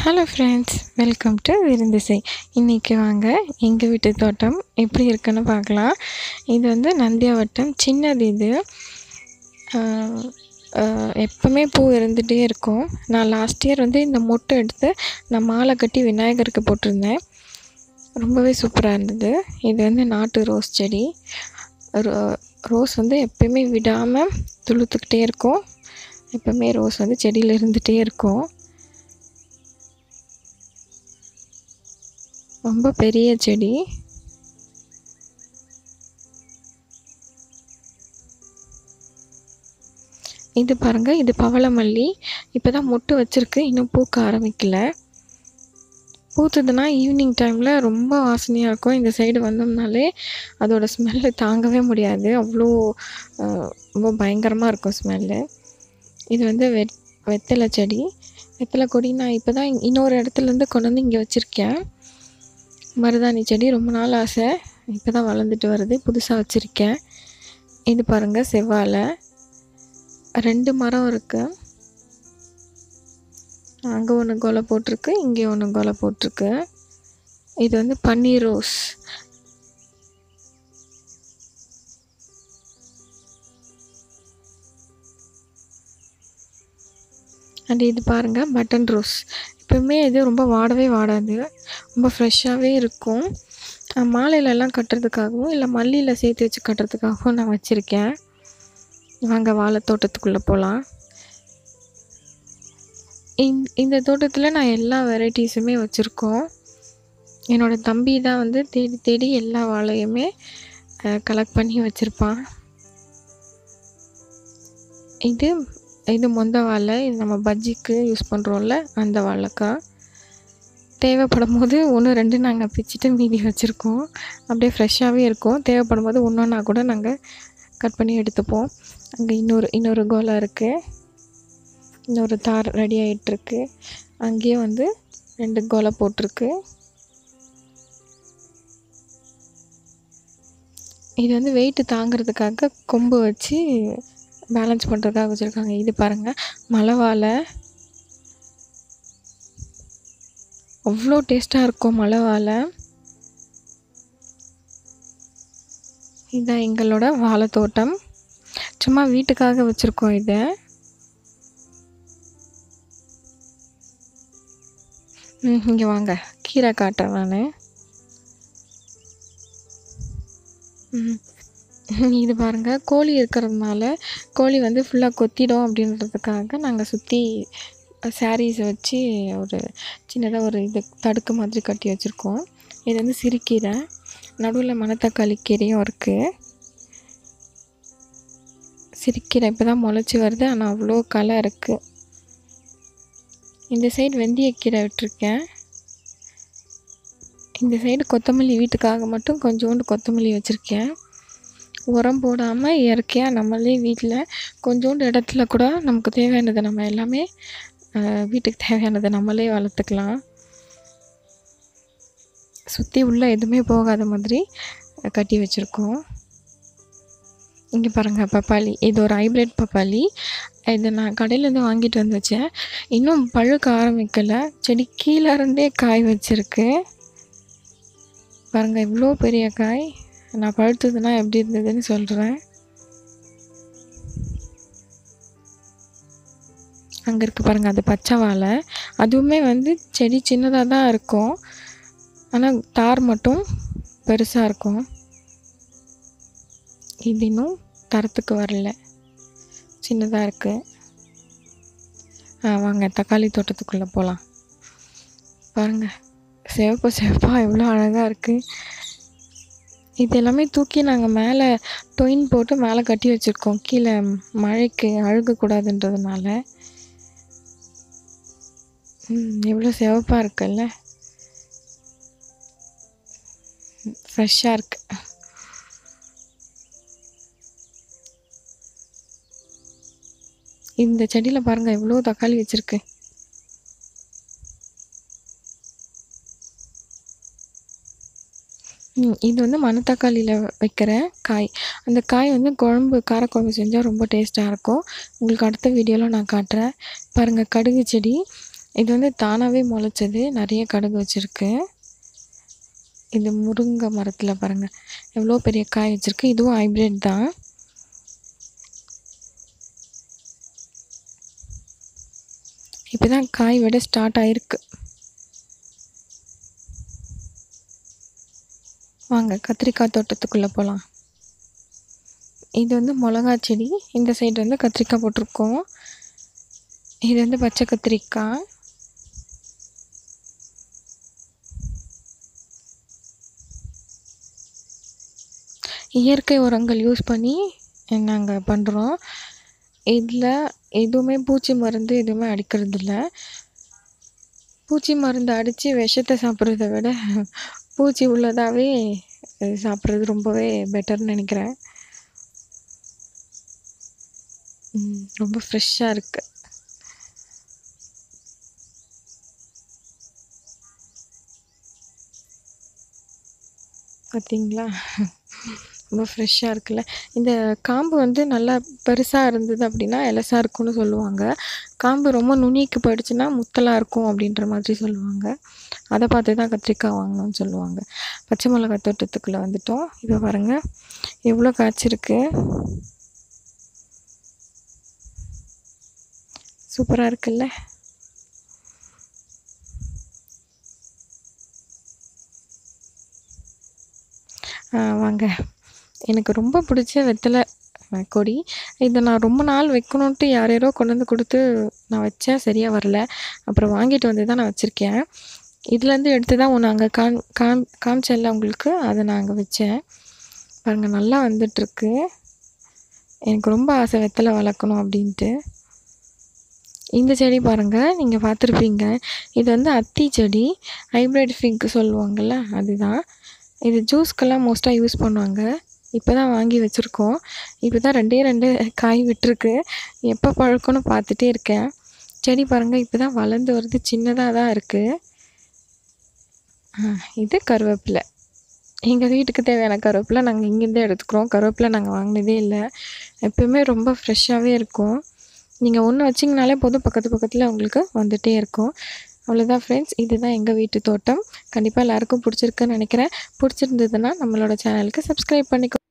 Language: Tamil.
ஹலோ ஃப்ரெண்ட்ஸ் வெல்கம் டு விருந்திசை இன்றைக்கி வாங்க எங்கள் வீட்டு தோட்டம் எப்படி இருக்குன்னு பார்க்கலாம் இது வந்து நந்தியாவட்டம் சின்னது இது ஆஹ், ஆஹ், எப்பவுமே பூ இருந்துகிட்டே இருக்கும் நான் லாஸ்ட் இயர் வந்து இந்த மொட்டை எடுத்து நான் மாலை கட்டி விநாயகருக்கு போட்டிருந்தேன் ரொம்பவே சூப்பராக இருந்தது இது வந்து நாட்டு ரோஸ் செடி ரோ- ரோஸ் வந்து எப்பயுமே விடாமல் துளுத்துக்கிட்டே இருக்கும் எப்பவுமே ரோஸ் வந்து செடியில் இருந்துகிட்டே இருக்கும் ரொம்ப பெரிய செடி இது பாருங்க இது பவளமல்லி இப்போ தான் மொட்டு வச்சிருக்கு இன்னும் பூக்க ஆரம்பிக்கல பூத்துதுன்னா ஈவினிங் டைமில் ரொம்ப வாசனையாக இருக்கும் இந்த சைடு வந்தோம்னாலே அதோட ஸ்மெல்லு தாங்கவே முடியாது அவ்வளோ அஹ், ரொம்ப பயங்கரமாக இருக்கும் ஸ்மெல்லு இது வந்து வெ வெத்தலை செடி வெத்தலை கொடி நான் இப்போ தான் இன்னொரு இடத்துலேருந்து கொண்டு வந்து இங்கே வச்சுருக்கேன் மருதாணி செடி ரொம்ப நாள் ஆசை இப்போ தான் வளர்ந்துட்டு வருது புதுசாக வச்சுருக்கேன் இது பாருங்கள் செவ்வாழை ரெண்டு மரம் இருக்கு அங்கே ஒன்று கொலை போட்டிருக்கு இங்கே ஒன்று கொலை போட்டிருக்கு இது வந்து பன்னீர் ரோஸ் அண்ட் இது பாருங்கள் பட்டன் ரோஸ் எப்பவுமே இது ரொம்ப வாடவே வாடாது ரொம்ப ஃப்ரெஷ்ஷாகவே இருக்கும் அஹ் மாலையிலலாம் கட்டுறதுக்காகவும் இல்லை மல்லியில் சேர்த்து வச்சு கட்டுறதுக்காகவும் நான் வச்சுருக்கேன் வாங்க வாழை தோட்டத்துக்குள்ளே போகலாம் இந் இந்த தோட்டத்தில் நான் எல்லா வெரைட்டிஸுமே வச்சுருக்கோம் என்னோடய தம்பி தான் வந்து தேடி தேடி எல்லா வாழையுமே கலெக்ட் பண்ணி வச்சுருப்பான் இது இது மொந்த வாழை இது நம்ம பஜ்ஜிக்கு யூஸ் பண்ணுறோம்ல அந்த வாழைக்காய் தேவைப்படும் போது ஒன்று ரெண்டு நாங்கள் பிச்சுட்டு மீதி வச்சுருக்கோம் அப்படியே ஃப்ரெஷ்ஷாகவே இருக்கும் தேவைப்படும் போது ஒன்றொன்னா கூட நாங்கள் கட் பண்ணி எடுத்துப்போம் அங்கே இன்னொரு இன்னொரு கோலா இருக்குது இன்னொரு தார் ரெடி ஆகிட்டுருக்கு அங்கேயும் வந்து ரெண்டு கோலை போட்டிருக்கு இது வந்து வெயிட்டு தாங்கிறதுக்காக கொம்பு வச்சு பேலன்ஸ் பண்ணுறதுக்காக வச்சுருக்காங்க இது பாருங்கள் மலை வாழை அவ்வளோ டேஸ்ட்டாக இருக்கும் மலை வாழை இதுதான் எங்களோட வாழை தோட்டம் சும்மா வீட்டுக்காக வச்சுருக்கோம் இதை ம் இங்கே வாங்க கீரை காட்டுறேன் நான் ம் இது பாருங்கள் கோழி இருக்கிறதுனால கோழி வந்து ஃபுல்லாக கொத்திடும் அப்படின்றதுக்காக நாங்கள் சுற்றி சாரீஸை வச்சு ஒரு சின்னதாக ஒரு இது தடுக்கு மாதிரி கட்டி வச்சுருக்கோம் இது வந்து சிறுகீரை நடுவில் மணத்தக்காளி கீரையும் இருக்குது சிறுகீரை இப்போ தான் முளைச்சி வருது ஆனால் அவ்வளோ களை இருக்குது இந்த சைடு வெந்தயக்கீரை விட்டுருக்கேன் இந்த சைடு கொத்தமல்லி வீட்டுக்காக மட்டும் கொஞ்சோண்டு கொத்தமல்லி வச்சுருக்கேன் உரம் போடாமல் இயற்கையாக நம்மளே வீட்டில் கொஞ்சோண்டு இடத்துல கூட நமக்கு தேவையானதை நம்ம எல்லாமே அஹ், வீட்டுக்கு தேவையானதை நம்மளே வளர்த்துக்கலாம் சுற்றி உள்ள எதுவுமே போகாத மாதிரி அஹ், கட்டி வச்சுருக்கோம் இங்கே பாருங்கள் பப்பாளி இது ஒரு ஹைப்ரிட் பப்பாளி இதை நான் கடையிலேருந்து வாங்கிட்டு வந்து வச்சேன் இன்னும் பழுக்க ஆரம்பிக்கலை செடி கீழே இருந்தே காய் வச்சிருக்கு பாருங்கள் இவ்வளோ பெரிய காய் நான் பழுத்ததுன்னா எப்படி இருந்ததுன்னு சொல்கிறேன் அங்கே இருக்கு பாருங்கள் அது பச்சை வாழை அதுவுமே வந்து செடி சின்னதாக தான் இருக்கும் ஆனால் தார் மட்டும் பெருசாக இருக்கும் இது இன்னும் தரத்துக்கு வரல சின்னதாக இருக்குது ஆ வாங்க தக்காளி தோட்டத்துக்குள்ளே போகலாம் பாருங்கள் சிவப்பு சிவப்பாக எவ்வளோ அழகாக இருக்குது இது எல்லாமே தூக்கி நாங்கள் மேலே டொயின் போட்டு மேலே கட்டி வச்சுருக்கோம் கீழே மழைக்கு அழுகக்கூடாதுன்றதுனால ம், எவ்வளோ சிவப்பாக இருக்குல்ல ஃப்ரெஷ்ஷாக இருக்கு இந்த செடியில் பாருங்கள் எவ்வளோ தக்காளி வச்சுருக்கு ம், இது வந்து மணத்தக்காளியில் வைக்கிற காய் அந்த காய் வந்து குழம்பு காரக்குழம்பு செஞ்சால் ரொம்ப டேஸ்ட்டாக இருக்கும் உங்களுக்கு அடுத்த வீடியோவில் நான் காட்டுறேன் பாருங்கள் கடுகு செடி இது வந்து தானாகவே முளைச்சது நிறைய கடுகு வச்சுருக்கு இது முருங்கை மரத்தில் பாருங்கள் எவ்வளோ பெரிய காய் வச்சுருக்கு இதுவும் ஹைப்ரிட் தான் இப்போ தான் காய் விட ஸ்டார்ட் ஆயிருக்கு வாங்க கத்திரிக்காய் தோட்டத்துக்குள்ளே போகலாம் இது வந்து மிளகா செடி இந்த சைடு வந்து கத்திரிக்காய் போட்டிருக்கோம் இது வந்து பச்சை கத்திரிக்காய் இயற்கை உரங்கள் யூஸ் பண்ணி நாங்கள் பண்ணுறோம் இதில் எதுவுமே பூச்சி மருந்து எதுவுமே அடிக்கிறதில்ல பூச்சி மருந்து அடித்து விஷத்தை சாப்பிட்றத விட பூச்சி உள்ளதாகவே சாப்பிட்றது ரொம்பவே பெட்டர்னு நினைக்கிறேன் ம், ரொம்ப ஃப்ரெஷ்ஷாக இருக்குது பார்த்தீங்களா ரொம்ப ஃப்ரெஷ்ஷாக இருக்குல்ல இந்த காம்பு வந்து நல்லா பெருசாக இருந்தது அப்படின்னா எலசாக இருக்கும்னு சொல்லுவாங்க காம்பு ரொம்ப நுனிக்கு போயிடுச்சுன்னா முத்தலாக இருக்கும் அப்படின்ற மாதிரி சொல்லுவாங்க அதை பார்த்து தான் கத்திரிக்காய் வாங்கணும்னு சொல்லுவாங்க பச்சை மிளகாய் தோட்டத்துக்குள்ளே வந்துட்டோம் இப்போ பாருங்கள் எவ்வளோ காய்ச்சிருக்கு சூப்பராக இருக்குல்ல ஆ, வாங்க எனக்கு ரொம்ப பிடிச்ச வெத்தலை அஹ், கொடி இதை நான் ரொம்ப நாள் வைக்கணுன்ட்டு யார் யாரோ கொண்டு வந்து கொடுத்து நான் வச்சேன் சரியாக வரல அப்புறம் வாங்கிட்டு வந்து தான் நான் வச்சுருக்கேன் இதுலேருந்து எடுத்து தான் ஒன்று அங்கே காம் காம் காமிச்சேன்ல உங்களுக்கு அதை நான் அங்கே வச்சேன் பாருங்கள் நல்லா வந்துட்டுருக்கு எனக்கு ரொம்ப ஆசை வெத்தலை வளர்க்கணும் அப்படின்ட்டு இந்த செடி பாருங்கள் நீங்கள் பார்த்துருப்பீங்க இது வந்து அத்தி செடி ஹைப்ரிட் ஃபிக் சொல்லுவாங்கள்ல அதுதான் இது ஜூஸ்க்கெல்லாம் மோஸ்ட்டாக யூஸ் பண்ணுவாங்க இப்போ தான் வாங்கி வச்சுருக்கோம் இப்போ தான் ரெண்டே ரெண்டு காய் விட்டுருக்கு எப்போ பழுக்கணும்னு பார்த்துட்டே இருக்கேன் செடி பாருங்கள் இப்போ தான் வளர்ந்து வருது சின்னதாக தான் இருக்குது இது கருவேப்பிலை எங்கள் வீட்டுக்கு தேவையான கருவேப்பிலை நாங்கள் இங்கேருந்தே எடுத்துக்கிறோம் கருவேப்பிலை நாங்கள் வாங்கினதே இல்லை எப்பயுமே ரொம்ப ஃப்ரெஷ்ஷாகவே இருக்கும் நீங்கள் ஒன்று வச்சிங்கனாலே போதும் பக்கத்து பக்கத்தில் உங்களுக்கு வந்துகிட்டே இருக்கும் அவ்வளோதான் ஃப்ரெண்ட்ஸ் இதுதான் எங்கள் வீட்டு தோட்டம் கண்டிப்பாக எல்லாருக்கும் பிடிச்சிருக்குன்னு நினைக்கிறேன் பிடிச்சிருந்ததுன்னா நம்மளோட சேனலுக்கு சப்ஸ்கிரைப் பண்ணிக்கோ